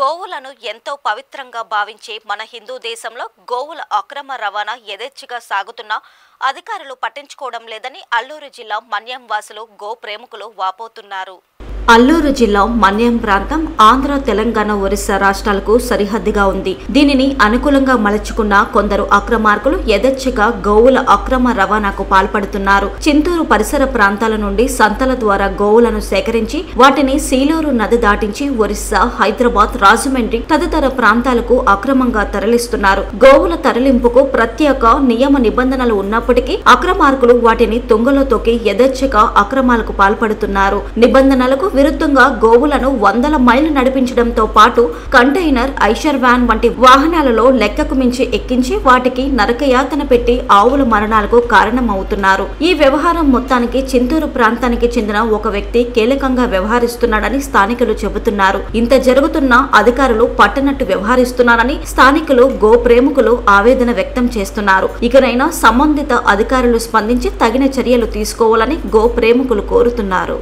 గోవులను ఎంతో పవిత్రంగా భావించే మన హిందూ దేశంలో గోవుల అక్రమ రవాణా యథేచ్ఛగా సాగుతున్నా అధికారులు పట్టించుకోవడం లేదని అల్లూరు జిల్లా మన్యం వాసులు గో ప్రేమికులు వాపోతున్నారు అల్లూరు జిల్లా మన్యం ప్రాంతం ఆంధ్ర తెలంగాణ ఒరిస్సా రాష్ట్రాలకు సరిహద్దుగా ఉంది దీనిని అనుకూలంగా మలుచుకున్న కొందరు అక్రమార్కులు యథేచ్ఛగా గోవుల అక్రమ రవాణాకు పాల్పడుతున్నారు చింతూరు పరిసర ప్రాంతాల నుండి సంతల ద్వారా గోవులను సేకరించి వాటిని సీలూరు నది దాటించి ఒరిస్సా హైదరాబాద్ రాజమండ్రి తదితర ప్రాంతాలకు అక్రమంగా తరలిస్తున్నారు గోవుల తరలింపుకు ప్రత్యేక నియమ నిబంధనలు ఉన్నప్పటికీ అక్రమార్కులు వాటిని తుంగలో తొక్కి యథేచ్ఛగా అక్రమాలకు పాల్పడుతున్నారు నిబంధనలకు విరుద్ధంగా గోవులను వందల మైళ్లు నడిపించడంతో పాటు కంటైనర్ ఐషర్ వ్యాన్ వంటి వాహనాలలో లెక్కకు మించి ఎక్కించి వాటికి నరకయాతన పెట్టి ఆవుల మరణాలకు కారణమవుతున్నారు ఈ వ్యవహారం మొత్తానికి చింతూరు ప్రాంతానికి చెందిన ఒక వ్యక్తి కీలకంగా వ్యవహరిస్తున్నాడని స్థానికులు చెబుతున్నారు ఇంత జరుగుతున్నా అధికారులు పట్టనట్టు వ్యవహరిస్తున్నారని స్థానికులు గో ప్రేమికులు ఆవేదన వ్యక్తం చేస్తున్నారు ఇకనైనా సంబంధిత అధికారులు స్పందించి తగిన చర్యలు తీసుకోవాలని గో ప్రేమికులు కోరుతున్నారు